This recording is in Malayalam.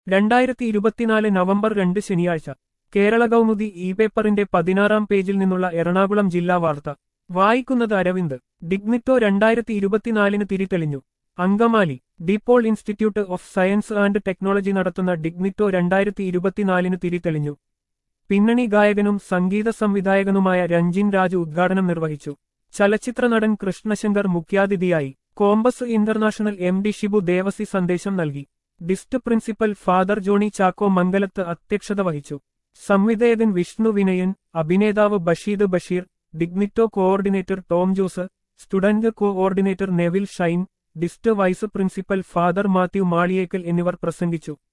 രണ്ടായിരത്തി ഇരുപത്തിനാല് നവംബർ രണ്ട് ശനിയാഴ്ച കേരള കൗമുദി ഇ പേപ്പറിന്റെ പതിനാറാം പേജിൽ നിന്നുള്ള എറണാകുളം ജില്ലാ വാർത്ത വായിക്കുന്നത് അരവിന്ദ് ഡിഗ്നിറ്റോ രണ്ടായിരത്തി ഇരുപത്തിനാലിന് തിരിതെളിഞ്ഞു Angamaly DePaul institute of science and technology നടത്തുന്ന ഡിഗ്നിറ്റോ രണ്ടായിരത്തി ഇരുപത്തിനാലിന് തിരിതെളിഞ്ഞു പിന്നണി ഗായകനും സംഗീത സംവിധായകനുമായ രഞ്ജിൻ രാജു ഉദ്ഘാടനം നിർവഹിച്ചു ചലച്ചിത്ര നടൻ കൃഷ്ണശങ്കർ മുഖ്യാതിഥിയായി compass international M D Shibu Devasi സന്ദേശം നൽകി DIST principal father Johny Chacko Mangalath അധ്യക്ഷത വഹിച്ചു സംവിധായകൻ വിഷ്ണു വിനയൻ അഭിനേതാവ് Basheed Basheer Dignito coordinator Tom Jose student coordinator Nevil Shine DIST vice principal father Mathew Maliyekkal എന്നിവർ പ്രസംഗിച്ചു